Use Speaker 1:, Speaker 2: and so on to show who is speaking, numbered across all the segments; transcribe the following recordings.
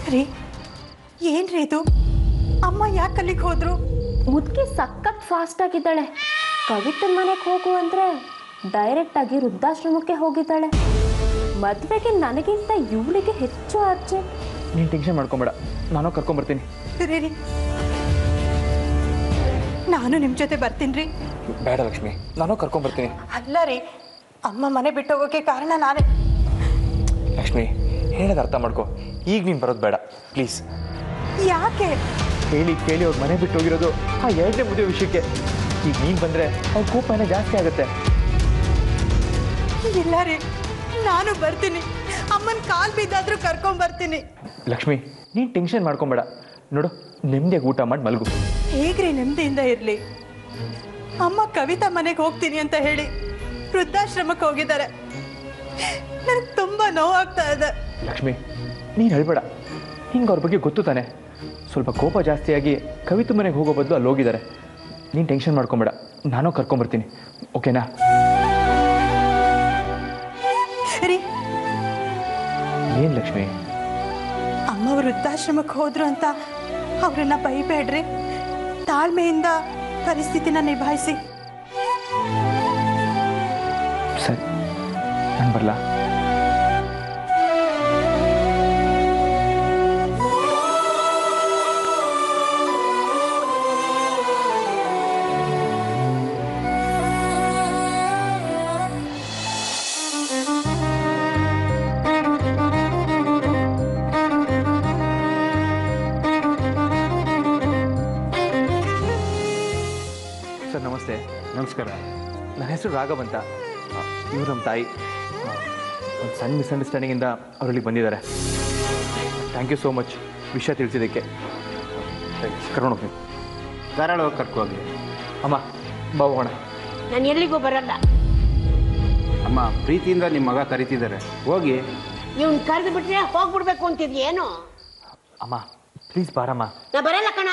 Speaker 1: ರೀ ಏನ್ರಿ ಇದು ಅಮ್ಮ ಯಾಕೆ ಅಲ್ಲಿಗೆ ಹೋದ್ರು
Speaker 2: ಮುದುಕಿ ಸಖತ್ ಫಾಸ್ಟ್ ಆಗಿದ್ದಾಳೆ ಕವಿತನ ಮನೆಗೆ ಹೋಗು ಅಂದರೆ ಡೈರೆಕ್ಟಾಗಿ ವೃದ್ಧಾಶ್ರಮಕ್ಕೆ ಹೋಗಿದ್ದಾಳೆ ಮದುವೆಗೆ ನನಗಿಂತ ಇವಳಿಗೆ ಹೆಚ್ಚು ಅರ್ಜೆಂಟ್
Speaker 3: ನೀನು ಟೆನ್ಷನ್ ಮಾಡ್ಕೊಂಬೇಡ ನಾನು ಕರ್ಕೊಂಬರ್ತೀನಿ
Speaker 1: ರೀ ರೀ ನಾನು ನಿಮ್ಮ ಜೊತೆ ಬರ್ತೀನಿ ರೀ
Speaker 3: ಬೇಡ ಲಕ್ಷ್ಮಿ ನಾನು ಕರ್ಕೊಂಬರ್ತೀನಿ
Speaker 1: ಅಲ್ಲ ರೀ ಅಮ್ಮ ಮನೆ ಬಿಟ್ಟು ಹೋಗೋಕೆ ಕಾರಣ ನಾನೇ
Speaker 3: ಲಕ್ಷ್ಮಿ ಹೇಳೋದು ಅರ್ಥ ಮಾಡ್ಕೊ ಈಗ ನೀನು ಬರೋದು ಬೇಡ ಪ್ಲೀಸ್
Speaker 1: ಯಾಕೆ
Speaker 3: ಹೇಳಿ ಕೇಳಿ ಅವ್ರು ಮನೆ ಬಿಟ್ಟು ಹೋಗಿರೋದು ಆ ಎರಡನೇ ಮದುವೆ ವಿಷಯಕ್ಕೆ ಈಗ ನೀನು ಬಂದರೆ ಅವ್ರ ಕೋಪ ಏನೋ ಜಾಸ್ತಿ ಆಗುತ್ತೆ
Speaker 1: ಇಲ್ಲ ರೀ ನಾನು ಬರ್ತೀನಿ ಅಮ್ಮನ ಕಾಲ್ ಬಿದ್ದಾದ್ರೂ ಕರ್ಕೊಂಡ್ ಬರ್ತೀನಿ
Speaker 3: ಲಕ್ಷ್ಮಿ ನೀನು ಟೆನ್ಷನ್ ಮಾಡ್ಕೊಂಬೇಡ ನೋಡು ನೆಮ್ಮದಿಯಾಗಿ ಊಟ ಮಾಡಿ ಮಲಗು
Speaker 1: ಹೇಗ್ರಿ ನೆಮ್ಮದಿಯಿಂದ ಇರಲಿ ಅಮ್ಮ ಕವಿತಾ ಮನೆಗೆ ಹೋಗ್ತೀನಿ ಅಂತ ಹೇಳಿ ವೃದ್ಧಾಶ್ರಮಕ್ಕೆ ಹೋಗಿದ್ದಾರೆ ನನಗೆ ತುಂಬ ನೋವಾಗ್ತಾ ಇದೆ
Speaker 3: ಲಕ್ಷ್ಮಿ ನೀನು ಹೇಳ್ಬೇಡ ಹಿಂಗೆ ಅವ್ರ ಬಗ್ಗೆ ಗೊತ್ತು ತಾನೆ ಸ್ವಲ್ಪ ಕೋಪ ಜಾಸ್ತಿಯಾಗಿ ಕವಿತು ಮನೆಗೆ ಹೋಗೋ ಬದಲು ಅಲ್ಲಿ ಹೋಗಿದ್ದಾರೆ ನೀನು ಟೆನ್ಷನ್ ಮಾಡ್ಕೊಂಬೇಡ ನಾನು ಕರ್ಕೊಂಬರ್ತೀನಿ ಓಕೆನಾ
Speaker 1: ರೀ
Speaker 3: ಏನು ಲಕ್ಷ್ಮಿ
Speaker 1: ಅಮ್ಮ ವೃದ್ಧಾಶ್ರಮಕ್ಕೆ ಹೋದ್ರು ಅಂತ ಅವ್ರನ್ನ ಬೈಬೇಡ್ರಿ ತಾಳ್ಮೆಯಿಂದ ಪರಿಸ್ಥಿತಿನ ನಿಭಾಯಿಸಿ
Speaker 3: ಸರಿ ನಾನು ಬರಲಾ ಸರ್ ನಮಸ್ತೆ
Speaker 4: ನಮಸ್ಕಾರ
Speaker 3: ನನ್ನ ಹೆಸರು ರಾಘವ್ ಅಂತ ಇವ್ರು ನಮ್ಮ ತಾಯಿ ಒಂದು ಸಣ್ಣ ಮಿಸ್ಅಂಡರ್ಸ್ಟ್ಯಾಂಡಿಂಗಿಂದ ಅವರಲ್ಲಿ ಬಂದಿದ್ದಾರೆ ಥ್ಯಾಂಕ್ ಯು ಸೋ ಮಚ್ ವಿಷಯ ತಿಳಿಸಿದ್ದಕ್ಕೆ ಕರ್ಕೊಂಡು ಹೋಗ್ತೀನಿ
Speaker 4: ಧಾರಾಳ ಕರ್ಕೋಗಿ
Speaker 3: ಅಮ್ಮ ಬಾ ಹೋಗೋಣ
Speaker 5: ನಾನು ಎಲ್ಲಿಗೂ ಬರಲ್ಲ
Speaker 4: ಅಮ್ಮ ಪ್ರೀತಿಯಿಂದ ನಿಮ್ಮ ಮಗ ಕರಿತಿದ್ದಾರೆ ಹೋಗಿ
Speaker 5: ಇವ್ನ್ ಕರೆದು ಬಿಟ್ರೆ ಹೋಗ್ಬಿಡ್ಬೇಕು ಅಂತಿದ್ಯೇನು
Speaker 3: ಅಮ್ಮ ಪ್ಲೀಸ್ ಬಾರಮ್ಮ
Speaker 5: ನಾ ಬರಲ್ಲ ಕಣ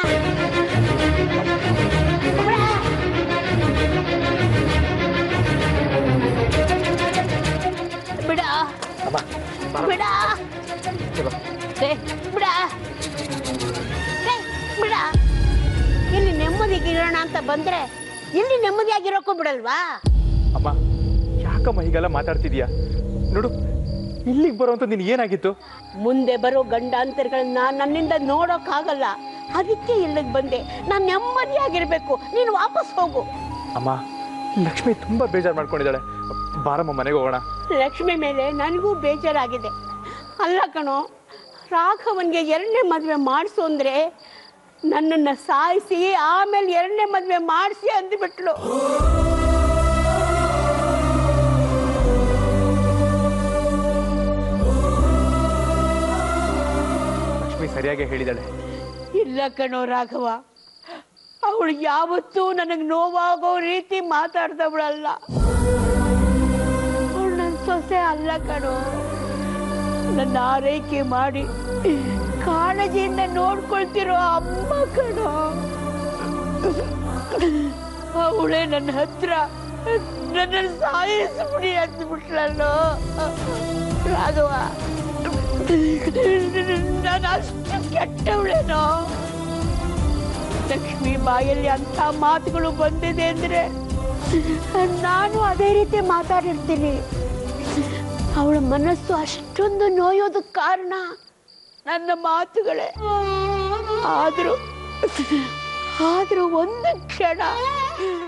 Speaker 5: ಬಿಡ
Speaker 3: ಅಮ್ಮ
Speaker 5: ಬಿಡ ಏ, ಬಿಡ ಏ, ಬಿಡ ಇಲ್ಲಿ ನೆಮ್ಮದಿಗಿರೋಣ ಅಂತ ಬಂದ್ರೆ ಇಲ್ಲಿ ನೆಮ್ಮದಿಯಾಗಿರೋಕ್ಕೂ ಬಿಡಲ್ವಾ
Speaker 3: ಅಮ್ಮ ಯಾಕಮ್ಮ ಹೀಗೆಲ್ಲ ಮಾತಾಡ್ತಿದ್ಯಾ ನೋಡು ಇಲ್ಲಿಗೆ ಬರೋಂಥ ನಿನ್ ಏನಾಗಿತ್ತು
Speaker 5: ಮುಂದೆ ಬರೋ ಗಂಡಾಂತರಗಳನ್ನ ನನ್ನಿಂದ ನೋಡೋಕ್ಕಾಗಲ್ಲ ಅದಕ್ಕೆ ಇಲ್ಲಿಗೆ ಬಂದೆ ನಾನು ನೆಮ್ಮದಿಯಾಗಿರ್ಬೇಕು ನೀನು ವಾಪಸ್ ಹೋಗು
Speaker 3: ಅಮ್ಮ ಲಕ್ಷ್ಮಿ ತುಂಬ ಬೇಜಾರು ಮಾಡ್ಕೊಂಡಿದ್ದಾಳೆ ಬಾರಮ್ಮ ಮನೆಗೆ ಹೋಗೋಣ
Speaker 5: ಲಕ್ಷ್ಮಿ ಮೇಲೆ ನನಗೂ ಬೇಜಾರಾಗಿದೆ ಅಲ್ಲ ಕಣೋ ರಾಘವನ್ಗೆ ಎರಡನೇ ಮದುವೆ ಮಾಡಿಸು ಅಂದ್ರೆ ನನ್ನನ್ನು ಸಾಯಿಸಿ ಆಮೇಲೆ ಎರಡನೇ ಮದುವೆ ಮಾಡಿಸಿ ಅಂದ್ಬಿಟ್ಲು
Speaker 3: ಲಕ್ಷ್ಮಿ ಸರಿಯಾಗಿ ಹೇಳಿದಾಳೆ
Speaker 5: ಇಲ್ಲ ಕಣೋ ರಾಘವ ಅವಳು ಯಾವತ್ತೂ ನನಗೆ ನೋವಾಗೋ ರೀತಿ ಮಾತಾಡ್ದವಳಲ್ಲ ಅವಳು ನನ್ನ ಸೊಸೆ ಅಲ್ಲ ಕಣೋ ನನ್ನ ಆರೈಕೆ ಮಾಡಿ ಕಾಳಜಿಯಿಂದ ನೋಡ್ಕೊಳ್ತಿರೋ ಅಮ್ಮ ಕಣೋ ಅವಳೇ ನನ್ನ ಹತ್ರ ನನ್ನ ಸಾಯಿಸ್ಬಿಡಿ ಅಂದ್ಬಿಟ್ಲಲ್ಲೋ ರಾಘವ ನಾನು ಅಷ್ಟು ಕೆಟ್ಟವಳೇನೋ ಲಕ್ಷ್ಮಿ ಬಾಯಲ್ಲಿ ಅಂತ ಮಾತುಗಳು ಬಂದಿದೆ ಅಂದ್ರೆ ನಾನು ಅದೇ ರೀತಿ ಮಾತಾಡಿರ್ತೀನಿ ಅವಳ ಮನಸ್ಸು ಅಷ್ಟೊಂದು ನೋಯೋದಕ್ಕೆ ಕಾರಣ ನನ್ನ ಮಾತುಗಳೇ ಆದರೂ ಆದರೂ ಒಂದು ಕ್ಷಣ